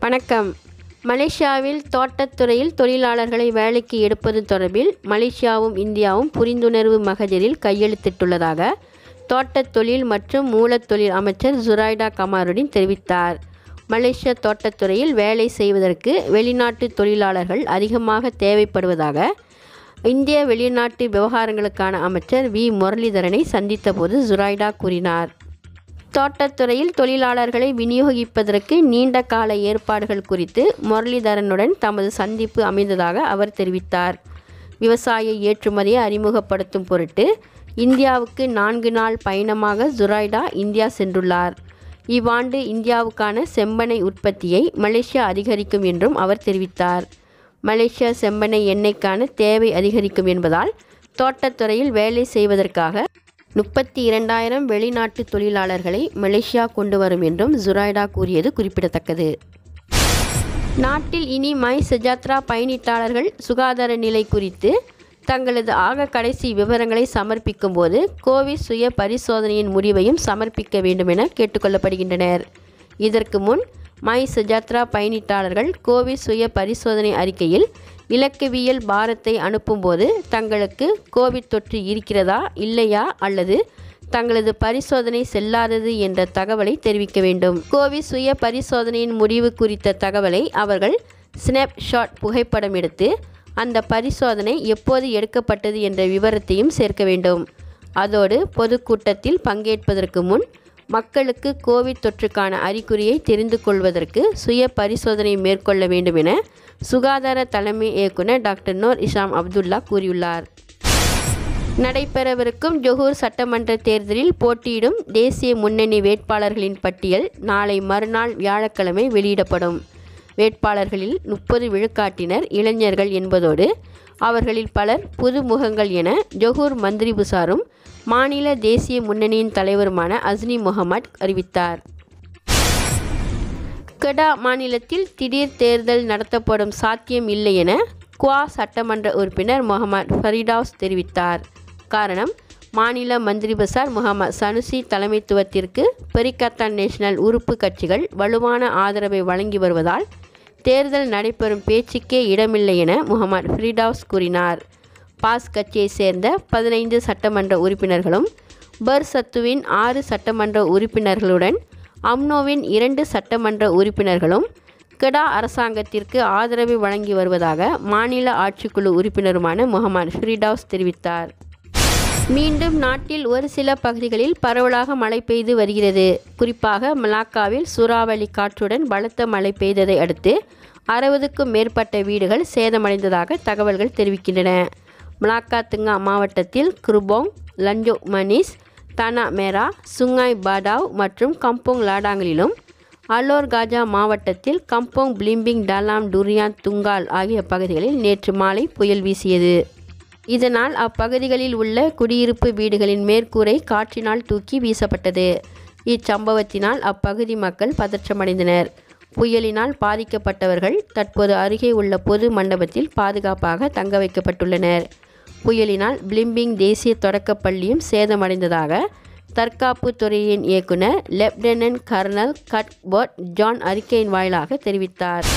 வணக்கம் மலேசியாவில் தோட்டத்துறையில் தொழிலாளர்களை வேலைக்கு எடுப்பது தொடர்பில் மலேசியாவும் இந்தியாவும் புரிந்துணர்வு மகஜரில் கையெழுத்திட்டுள்ளதாக தோட்டத் தொழில் மற்றும் மூலத்தொழில் அமைச்சர் ஜுரைடா கமாருடின் தெரிவித்தார் மலேசிய தோட்டத்துறையில் வேலை செய்வதற்கு வெளிநாட்டு தொழிலாளர்கள் அதிகமாக தேவைப்படுவதாக இந்திய வெளிநாட்டு விவகாரங்களுக்கான அமைச்சர் வி முரளிதரனை சந்தித்தபோது ஜுரைடா கூறினார் தோட்டத்துறையில் தொழிலாளர்களை விநியோகிப்பதற்கு நீண்ட கால ஏற்பாடுகள் குறித்து முரளிதரனுடன் தமது சந்திப்பு அமைந்ததாக அவர் தெரிவித்தார் விவசாய ஏற்றுமதியை அறிமுகப்படுத்தும் பொருட்டு இந்தியாவுக்கு நான்கு நாள் பயணமாக ஜுரைடா இந்தியா சென்றுள்ளார் இவ்வாண்டு இந்தியாவுக்கான செம்பனை உற்பத்தியை மலேசியா அதிகரிக்கும் என்றும் அவர் தெரிவித்தார் மலேசியா செம்பனை எண்ணெய்க்கான தேவை அதிகரிக்கும் என்பதால் தோட்டத்துறையில் வேலை செய்வதற்காக முப்பத்தி இரண்டாயிரம் வெளிநாட்டு தொழிலாளர்களை மலேசியா கொண்டு வரும் என்றும் ஜுரைடா கூறியது குறிப்பிடத்தக்கது நாட்டில் இனி மை சஜாத்ரா பயணிட்டாளர்கள் சுகாதார நிலை குறித்து தங்களது ஆக கடைசி விவரங்களை சமர்ப்பிக்கும் போது கோவிட் சுய பரிசோதனையின் முடிவையும் சமர்ப்பிக்க வேண்டும் என கேட்டுக்கொள்ளப்படுகின்றனர் இதற்கு முன் மை சஜாத்ரா பயணிட்டாளர்கள் கோவிட் சுய பரிசோதனை அறிக்கையில் இலக்கவியல் பாரத்தை அனுப்பும்போது தங்களுக்கு கோவிட் தொற்று இருக்கிறதா இல்லையா அல்லது தங்களது பரிசோதனை செல்லாதது என்ற தகவலை தெரிவிக்க வேண்டும் கோவிட் சுய பரிசோதனையின் முடிவு குறித்த தகவலை அவர்கள் ஸ்னாப்ஷாட் புகைப்படம் எடுத்து அந்த பரிசோதனை எப்போது எடுக்கப்பட்டது என்ற விவரத்தையும் சேர்க்க வேண்டும் அதோடு பொதுக்கூட்டத்தில் பங்கேற்பதற்கு முன் மக்களுக்கு கோவிட் தொற்றுக்கான அறிகுறியை தெரிந்து கொள்வதற்கு சுய பரிசோதனை மேற்கொள்ள வேண்டும் என சுகாதார தலைமை இயக்குனர் டாக்டர் நோர் இஷாம் அப்துல்லா கூறியுள்ளார் நடைபெறவிருக்கும் ஜொஹூர் சட்டமன்ற தேர்தலில் போட்டியிடும் தேசிய முன்னணி வேட்பாளர்களின் பட்டியல் நாளை மறுநாள் வியாழக்கிழமை வெளியிடப்படும் வேட்பாளர்களில் முப்பது விழுக்காட்டினர் இளைஞர்கள் என்பதோடு அவர்களில் பலர் புது முகங்கள் என ஜொஹூர் மந்திரி புசாரும் மாநில தேசிய முன்னணியின் தலைவருமான அஸ்னி முகமட் அறிவித்தார் கெடா மாநிலத்தில் திடீர் தேர்தல் நடத்தப்படும் சாத்தியம் இல்லை என குவா சட்டமன்ற உறுப்பினர் முகமது ஃபரிடாஸ் தெரிவித்தார் காரணம் மாநில மந்திரி பசார் முகமது சனுசி தலைமைத்துவத்திற்கு பெரிக்கத்தான் நேஷனல் உறுப்பு கட்சிகள் வலுவான ஆதரவை வழங்கி வருவதால் தேர்தல் நடைபெறும் பேச்சுக்கே இடமில்லை என முகமது ஃப்ரீடாஸ் கூறினார் பாஸ் கட்சியைச் சேர்ந்த பதினைந்து சட்டமன்ற உறுப்பினர்களும் பர் சத்துவின் ஆறு சட்டமன்ற உறுப்பினர்களுடன் அம்னோவின் இரண்டு சட்டமன்ற உறுப்பினர்களும் கெடா அரசாங்கத்திற்கு ஆதரவை வழங்கி வருவதாக மாநில ஆட்சிக்குழு உறுப்பினருமான முகமது ஃப்ரீடாஸ் தெரிவித்தார் மீண்டும் நாட்டில் ஒரு சில பகுதிகளில் பரவலாக மழை பெய்து வருகிறது குறிப்பாக மலாக்காவில் சூறாவளி காற்றுடன் பலத்த மழை பெய்ததை அடுத்து அறுபதுக்கும் மேற்பட்ட வீடுகள் சேதமடைந்ததாக தகவல்கள் தெரிவிக்கின்றன மலாக்கா துங்கா மாவட்டத்தில் குருபோங் லஞ்சோ மனிஸ் தனா மேரா சுங்காய் பாடாவ் மற்றும் கம்போங் லாடாங்களிலும் அலோர் காஜா மாவட்டத்தில் கம்போங் பிளிம்பிங் டலாம் டுரியான் துங்கால் ஆகிய பகுதிகளில் நேற்று மாலை புயல் வீசியது இதனால் அப்பகுதிகளில் உள்ள குடியிருப்பு வீடுகளின் மேற்கூரை காற்றினால் தூக்கி வீசப்பட்டது இச்சம்பவத்தினால் அப்பகுதி மக்கள் பதற்றமடைந்தனர் புயலினால் பாதிக்கப்பட்டவர்கள் தற்போது அருகே உள்ள பொது மண்டபத்தில் பாதுகாப்பாக தங்க வைக்கப்பட்டுள்ளனர் புயலினால் பிளிம்பிங் தேசிய தொடக்கப் பள்ளியும் சேதமடைந்ததாக தற்காப்பு துறையின் இயக்குனர் லெப்டினன்ட் கர்னல் கட்போட் ஜான் அறிக்கையின் வாயிலாக தெரிவித்தார்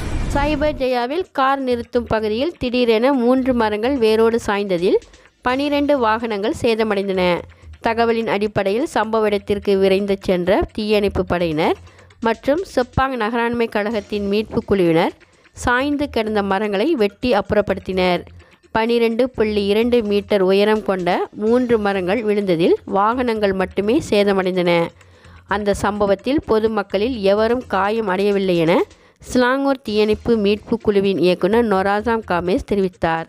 சைபர் ஜெயாவில் கார் நிறுத்தும் பகுதியில் திடீரென மூன்று மரங்கள் வேரோடு சாய்ந்ததில் பனிரெண்டு வாகனங்கள் சேதமடைந்தன தகவலின் அடிப்படையில் சம்பவ இடத்திற்கு விரைந்து சென்ற தீயணைப்பு படையினர் மற்றும் செப்பாங் நகராண்மை கழகத்தின் மீட்பு குழுவினர் சாய்ந்து கிடந்த மரங்களை வெட்டி அப்புறப்படுத்தினர் பனிரெண்டு புள்ளி இரண்டு மீட்டர் உயரம் கொண்ட மூன்று மரங்கள் விழுந்ததில் வாகனங்கள் மட்டுமே சேதமடைந்தன அந்த சம்பவத்தில் பொதுமக்களில் எவரும் காயம் அடையவில்லை என ஸ்லாங்கூர் தீயணைப்பு மீட்பு குழுவின் இயக்குனர் நொராசாம் காமேஸ் தெரிவித்தார்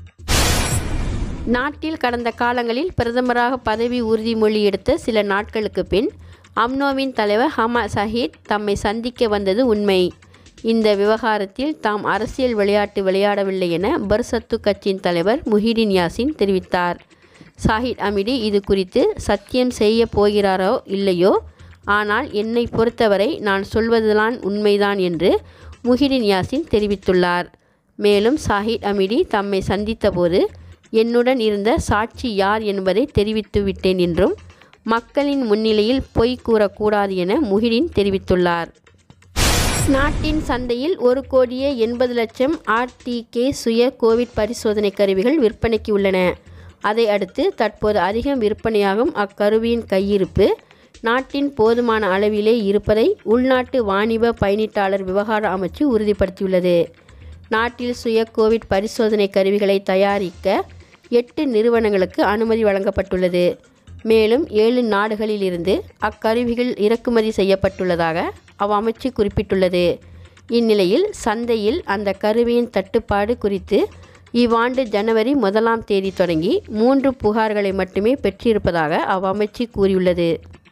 நாட்டில் கடந்த காலங்களில் பிரதமராக பதவி உறுதிமொழி எடுத்த சில நாட்களுக்கு பின் அம்னோவின் தலைவர் ஹமா சஹீத் தம்மை சந்திக்க வந்தது உண்மை இந்த விவகாரத்தில் தாம் அரசியல் விளையாட்டு விளையாடவில்லை என பர்சத்து கட்சியின் தலைவர் முஹிடின் யாசின் தெரிவித்தார் சாஹித் அமிடி இது குறித்து சத்தியம் செய்ய போகிறாரோ இல்லையோ ஆனால் என்னை பொறுத்தவரை நான் சொல்வதுதான் உண்மைதான் என்று முஹிடின் யாசின் தெரிவித்துள்ளார் மேலும் சாஹித் அமிடி தம்மை சந்தித்தபோது என்னுடன் இருந்த சாட்சி யார் என்பதை தெரிவித்து விட்டேன் என்றும் மக்களின் முன்னிலையில் பொய் கூறக்கூடாது என முஹிடின் தெரிவித்துள்ளார் நாட்டின் சந்தையில் ஒரு கோடியே எண்பது லட்சம் ஆர்டிகே சுய கோவிட் பரிசோதனை கருவிகள் விற்பனைக்கு உள்ளன அதை அடுத்து தற்போது அதிகம் விற்பனையாகும் அக்கருவியின் கையிருப்பு நாட்டின் போதுமான அளவிலே இருப்பதை உள்நாட்டு வாணிப பயணீட்டாளர் விவகார அமைச்சு உறுதிப்படுத்தியுள்ளது நாட்டில் சுய கோவிட் பரிசோதனை கருவிகளை தயாரிக்க எட்டு நிறுவனங்களுக்கு அனுமதி வழங்கப்பட்டுள்ளது மேலும் ஏழு நாடுகளிலிருந்து அக்கருவிகள் இறக்குமதி செய்யப்பட்டுள்ளதாக அவ்வமைச்சு குறிப்பிட்டுள்ளது இந்நிலையில் சந்தையில் அந்த கருவியின் தட்டுப்பாடு குறித்து இவ்வாண்டு ஜனவரி முதலாம் தேதி தொடங்கி மூன்று புகார்களை மட்டுமே பெற்றிருப்பதாக அவ்வமைச்சு கூறியுள்ளது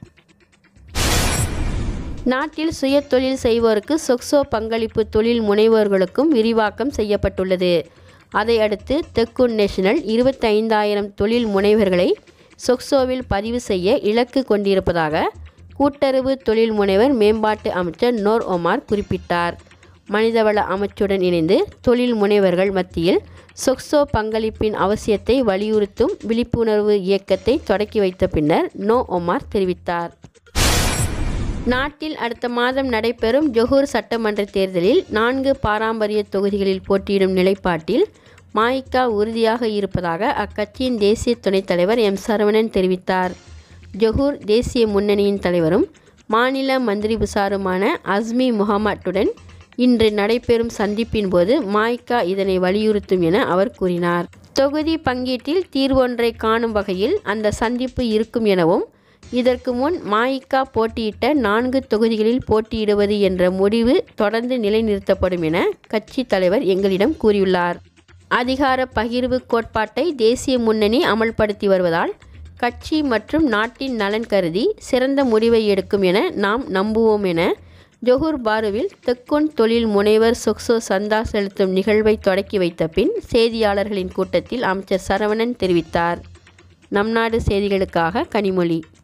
நாட்டில் சுய தொழில் செய்வோருக்கு சொக்சோ பங்களிப்பு தொழில் முனைவோர்களுக்கும் விரிவாக்கம் செய்யப்பட்டுள்ளது அதை அடுத்து தெக்குன் நேஷனல் இருபத்தைந்தாயிரம் தொழில் முனைவர்களை சொக்சோவில் பதிவு செய்ய இலக்கு கொண்டிருப்பதாக கூட்டுறவு தொழில் முனைவர் மேம்பாட்டு அமைச்சர் நோர் ஒமார் குறிப்பிட்டார் மனிதவள அமைச்சுடன் இணைந்து தொழில் முனைவர்கள் மத்தியில் சொக்சோ பங்களிப்பின் அவசியத்தை வலியுறுத்தும் விழிப்புணர்வு இயக்கத்தை தொடக்கி வைத்த பின்னர் நோ ஒமார் தெரிவித்தார் நாட்டில் அடுத்த மாதம் நடைபெறும் ஜொஹூர் சட்டமன்ற தேர்தலில் நான்கு பாரம்பரிய தொகுதிகளில் போட்டியிடும் நிலைப்பாட்டில் மாயிகா உறுதியாக இருப்பதாக அக்கட்சியின் தேசிய துணைத் தலைவர் எம் சரவணன் தெரிவித்தார் ஜொஹூர் தேசிய முன்னணியின் தலைவரும் மாநில மந்திரி புசாருமான அஸ்மி முகமட்டுடன் இன்று நடைபெறும் சந்திப்பின் போது மாய்கா இதனை வலியுறுத்தும் என அவர் கூறினார் தொகுதி பங்கீட்டில் தீர்வொன்றை காணும் வகையில் அந்த சந்திப்பு இருக்கும் எனவும் இதற்கு முன் மாயிகா போட்டியிட்ட நான்கு தொகுதிகளில் போட்டியிடுவது என்ற முடிவு தொடர்ந்து நிலைநிறுத்தப்படும் என கட்சி தலைவர் எங்களிடம் கூறியுள்ளார் அதிகார பகிர்வு கோட்பாட்டை தேசிய முன்னணி அமல்படுத்தி வருவதால் கட்சி மற்றும் நாட்டின் நலன் கருதி சிறந்த முடிவை எடுக்கும் என நாம் நம்புவோம் என ஜொஹூர் பாருவில் தெக்குன் தொழில் முனைவர் சொக்சோ சந்தா செலுத்தும் நிகழ்வை தொடக்கி வைத்த பின் செய்தியாளர்களின் கூட்டத்தில் அமைச்சர் சரவணன் தெரிவித்தார் நம் நாடு செய்திகளுக்காக கனிமொழி